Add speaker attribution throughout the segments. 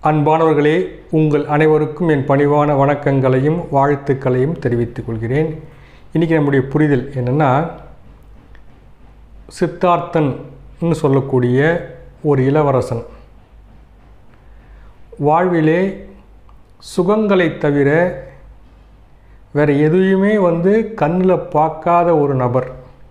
Speaker 1: அன்பானவர்களே உங்கள் அனைவருக்கும் என் பணிவான வணக்கங்களையும் வாழ்த்துக்களையும் தெரிவித்துக் கொள்கிறேன் இன்றைக்கி நம்முடைய புரிதல் என்னென்னா சித்தார்த்தன்னு சொல்லக்கூடிய ஒரு இளவரசன் வாழ்விலே சுகங்களை தவிர வேறு எதையுமே வந்து கண்ணில் பார்க்காத ஒரு நபர்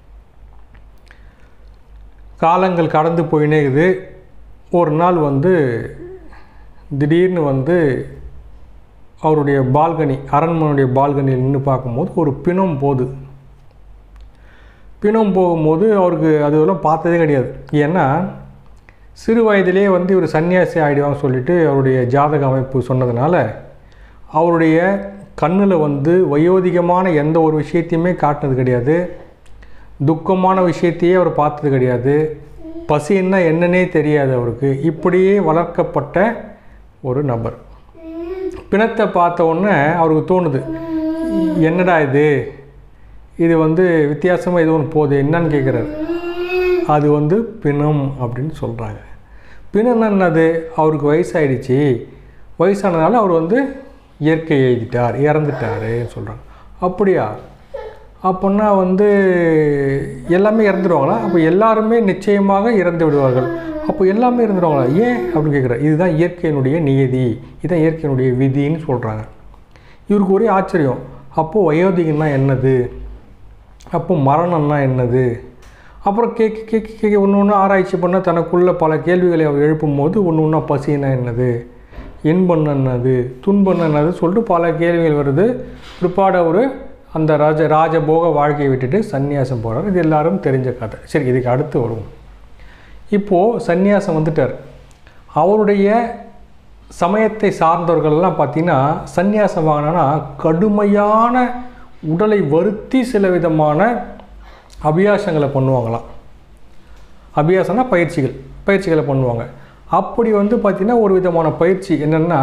Speaker 1: காலங்கள் கடந்து போயினே இருக்குது ஒரு நாள் வந்து திடீர்னு வந்து அவருடைய பால்கனி அரண்மனையுடைய பால்கனியில் நின்று பார்க்கும்போது ஒரு பிணம் போகுது பிணம் போகும்போது அவருக்கு அதெல்லாம் பார்த்ததே கிடையாது ஏன்னா சிறு வயதிலே வந்து இவர் சன்னியாசி ஆகிடுவாங்க சொல்லிட்டு அவருடைய ஜாதக அமைப்பு சொன்னதுனால அவருடைய கண்ணில் வந்து வயோதிகமான எந்த ஒரு விஷயத்தையுமே காட்டினது கிடையாது துக்கமான விஷயத்தையே அவர் பார்த்தது கிடையாது பசின்னா என்னன்னே தெரியாது அவருக்கு இப்படியே வளர்க்கப்பட்ட ஒரு நபர் பிணத்தை பார்த்த உடனே அவருக்கு தோணுது என்னடா இது இது வந்து வித்தியாசமாக ஏதோ ஒன்று போகுது என்னன்னு கேட்குறாரு அது வந்து பிணம் அப்படின்னு சொல்கிறாங்க பிணம் என்னது அவருக்கு வயசாயிடுச்சு வயசானதுனால அவர் வந்து இயற்கை எழுதிட்டார் இறந்துட்டாருன்னு சொல்கிறாங்க அப்படியா அப்படின்னா வந்து எல்லாமே இறந்துடுவாங்களா அப்போ எல்லாருமே நிச்சயமாக இறந்து விடுவார்கள் அப்போ எல்லாமே இறந்துடுவாங்களா ஏன் அப்படின்னு கேட்குறாரு இதுதான் இயற்கையினுடைய நியதி இதுதான் இயற்கையினுடைய விதின்னு சொல்கிறாங்க இவருக்கு ஒரே ஆச்சரியம் அப்போது வயோதிகன்னா என்னது அப்போ மரணம்னா என்னது அப்புறம் கேட்க கேட்க கேட்க ஒன்று ஒன்று ஆராய்ச்சி பண்ண தனக்குள்ள பல கேள்விகளை அவர் எழுப்பும்போது ஒன்று ஒன்றா பசினா என்னது இன்பம் என்னது துன்பம் என்னது சொல்லிட்டு பல கேள்விகள் வருது பிற்பாடு அவர் அந்த ராஜ ராஜபோக வாழ்க்கையை விட்டுட்டு சந்நியாசம் போகிறார் இது எல்லாரும் தெரிஞ்ச கதை சரி இதுக்கு அடுத்து வருவோம் இப்போது சந்நியாசம் வந்துட்டார் அவருடைய சமயத்தை சார்ந்தவர்கள்லாம் பார்த்திங்கன்னா சந்நியாசம் வாங்கினா கடுமையான உடலை வருத்தி சில விதமான அபியாசங்களை பண்ணுவாங்களாம் அபியாசம்னா பயிற்சிகள் பயிற்சிகளை பண்ணுவாங்க அப்படி வந்து பார்த்திங்கன்னா ஒரு விதமான பயிற்சி என்னென்னா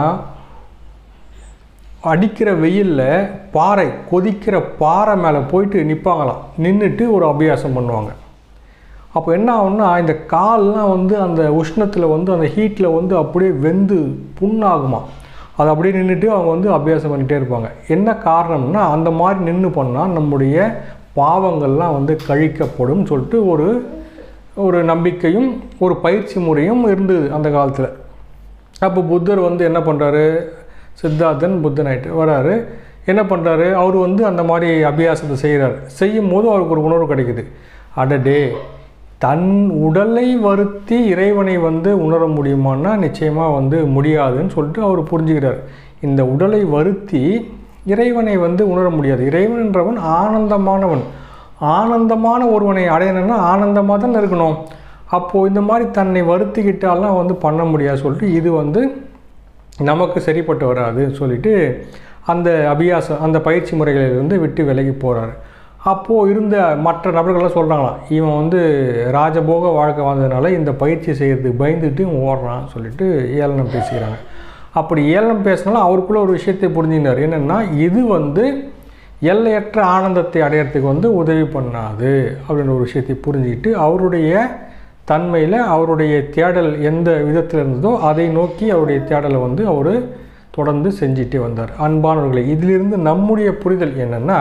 Speaker 1: அடிக்கிற வெயிலில் பாறை கொதிக்கிற பாறை மேலே போயிட்டு நிற்பாங்களாம் நின்றுட்டு ஒரு அபியாசம் பண்ணுவாங்க அப்போ என்ன ஆகும்னா இந்த கால்லாம் வந்து அந்த உஷ்ணத்தில் வந்து அந்த ஹீட்டில் வந்து அப்படியே வெந்து புண்ணாகுமா அதை அப்படியே நின்றுட்டு அவங்க வந்து அபியாசம் பண்ணிகிட்டே இருப்பாங்க என்ன காரணம்னா அந்த மாதிரி நின்று பண்ணால் நம்முடைய பாவங்கள்லாம் வந்து கழிக்கப்படும் சொல்லிட்டு ஒரு ஒரு நம்பிக்கையும் ஒரு பயிற்சி முறையும் இருந்தது அந்த காலத்தில் அப்போ புத்தர் வந்து என்ன பண்ணுறாரு சித்தார்த்தன் புத்தன் ஆகிட்டு வராரு என்ன பண்ணுறாரு அவர் வந்து அந்த மாதிரி அபியாசத்தை செய்கிறார் செய்யும் போது அவருக்கு ஒரு உணர்வு கிடைக்குது அடடே தன் உடலை வருத்தி இறைவனை வந்து உணர முடியுமான்னா நிச்சயமாக வந்து முடியாதுன்னு சொல்லிட்டு அவர் புரிஞ்சுக்கிறார் இந்த உடலை வருத்தி இறைவனை வந்து உணர முடியாது இறைவன்ன்றவன் ஆனந்தமானவன் ஆனந்தமான ஒருவனை அடையணும்னா ஆனந்தமாக தான் இருக்கணும் அப்போது இந்த மாதிரி தன்னை வருத்திக்கிட்டாலாம் வந்து பண்ண முடியாது சொல்லிட்டு இது வந்து நமக்கு சரிப்பட்டு வராதுன்னு சொல்லிட்டு அந்த அபியாசம் அந்த பயிற்சி முறைகளிலிருந்து விட்டு விலகி போகிறாரு அப்போது இருந்த மற்ற நபர்கள்லாம் சொல்கிறாங்களாம் இவன் வந்து ராஜபோக வாழ்க்கை வாழ்ந்ததுனால இந்த பயிற்சி செய்கிறதுக்கு பயந்துட்டு இவன் ஓடுறான்னு சொல்லிட்டு ஏளனம் பேசிக்கிறாங்க அப்படி ஏளனம் பேசினாலும் அவருக்குள்ள ஒரு விஷயத்தை புரிஞ்சுக்கினார் என்னென்னா இது வந்து எல்லையற்ற ஆனந்தத்தை அடையிறதுக்கு வந்து உதவி பண்ணாது அப்படின்ற ஒரு விஷயத்தை புரிஞ்சுக்கிட்டு அவருடைய தன்மையில் அவருடைய தேடல் எந்த விதத்தில் இருந்ததோ அதை நோக்கி அவருடைய தேடலை வந்து அவர் தொடர்ந்து செஞ்சுட்டே வந்தார் அன்பானவர்களை இதிலிருந்து நம்முடைய புரிதல் என்னென்னா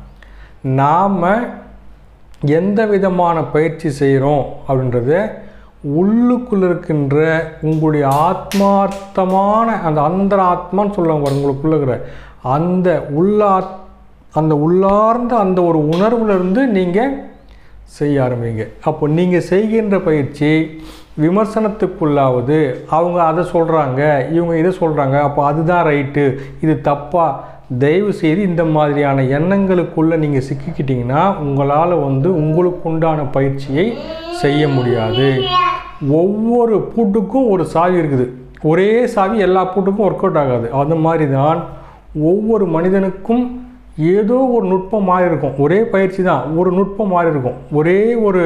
Speaker 1: நாம் எந்த விதமான பயிற்சி செய்கிறோம் அப்படின்றத உள்ளுக்குள்ள இருக்கின்ற உங்களுடைய ஆத்மார்த்தமான அந்த அந்தர ஆத்மான்னு சொல்லுவாங்க உங்களுக்குள்ள இருக்கிற அந்த உள்ளா அந்த உள்ளார்ந்த அந்த ஒரு உணர்வுலேருந்து நீங்கள் செய்ய ஆரம்பிங்க அப்போ நீங்கள் செய்கின்ற பயிற்சி விமர்சனத்துக்குள்ளாவது அவங்க அதை சொல்கிறாங்க இவங்க இதை சொல்கிறாங்க அப்போ அதுதான் ரைட்டு இது தப்பா தயவு செய்து இந்த மாதிரியான எண்ணங்களுக்குள்ளே நீங்கள் சிக்கிக்கிட்டிங்கன்னா உங்களால் வந்து உங்களுக்கு உண்டான பயிற்சியை செய்ய முடியாது ஒவ்வொரு பூட்டுக்கும் ஒரு சாவி இருக்குது ஒரே சாவி எல்லா பூட்டுக்கும் ஒர்க் அவுட் ஆகாது அந்த மாதிரி தான் ஒவ்வொரு மனிதனுக்கும் ஏதோ ஒரு நுட்பம் மாறி இருக்கும் ஒரே பயிற்சி தான் ஒரு நுட்பம் மாறி இருக்கும் ஒரே ஒரு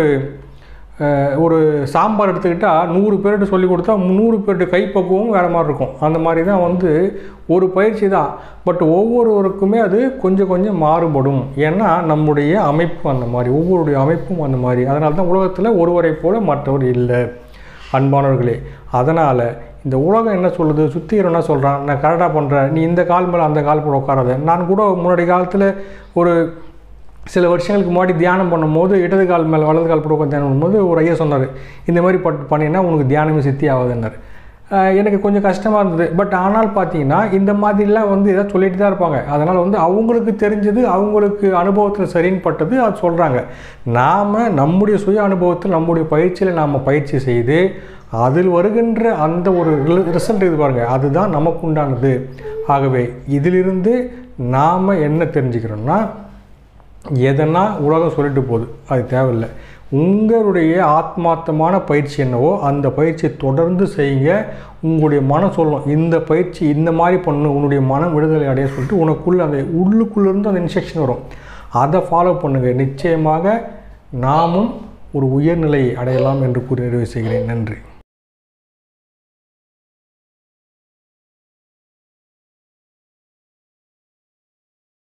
Speaker 1: ஒரு சாம்பார் எடுத்துக்கிட்டால் நூறு பேர்கிட்ட சொல்லி கொடுத்தா நூறு பேர்கிட்ட கைப்பக்குவம் வேறு மாதிரி இருக்கும் அந்த மாதிரி தான் வந்து ஒரு பயிற்சி தான் பட் ஒவ்வொருவருக்குமே அது கொஞ்சம் கொஞ்சம் மாறுபடும் ஏன்னா நம்முடைய அமைப்பு அந்த மாதிரி ஒவ்வொருடைய அமைப்பும் அந்த மாதிரி அதனால தான் உலகத்தில் ஒருவரை போல மற்றவர் இல்லை அன்பானவர்களே அதனால் இந்த உலகம் என்ன சொல்லுது சுற்றி என்ன சொல்கிறான் நான் கரெக்டாக பண்ணுறேன் நீ இந்த கால் மேலே அந்த கால் போட உட்காராத நான் கூட முன்னாடி காலத்தில் ஒரு சில வருஷங்களுக்கு முன்னாடி தியானம் பண்ணும்போது இடது கால் மேலே வலது கால் போட்டு உட்காந்து தியானம் பண்ணும்போது ஒரு ஐயா சொன்னார் இந்த மாதிரி பட் பண்ணினா உனக்கு தியானமே சித்தி ஆகுதுன்னாரு ஆஹ் எனக்கு கொஞ்சம் கஷ்டமாக இருந்தது பட் ஆனால் பார்த்தீங்கன்னா இந்த மாதிரிலாம் வந்து ஏதாவது சொல்லிட்டு தான் இருப்பாங்க அதனால் வந்து அவங்களுக்கு தெரிஞ்சது அவங்களுக்கு அனுபவத்தில் சரின்னு பட்டது அது சொல்கிறாங்க நாம் நம்முடைய சுய அனுபவத்தில் நம்முடைய பயிற்சியில் நாம் பயிற்சி செய்து அதில் வருகின்ற அந்த ஒரு ரிசல்ட் இது பாருங்கள் அதுதான் நமக்கு உண்டானது ஆகவே இதிலிருந்து நாம் என்ன தெரிஞ்சுக்கிறோம்னா எதனா உலகம் சொல்லிட்டு போகுது அது தேவையில்லை உங்களுடைய ஆத்மார்த்தமான பயிற்சி என்னவோ அந்த பயிற்சியை தொடர்ந்து செய்யுங்க உங்களுடைய மனம் சொல்லும் இந்த பயிற்சி இந்த மாதிரி பண்ணு உன்னுடைய மனம் விடுதலை அடைய சொல்லிட்டு உனக்குள்ளே அந்த உள்ளுக்குள்ளேருந்து அந்த இன்ஸ்ட்ரக்ஷன் வரும் அதை ஃபாலோ பண்ணுங்கள் நிச்சயமாக நாமும் ஒரு உயர்நிலையை அடையலாம் என்று கூறி நிறைவு செய்கிறேன் நன்றி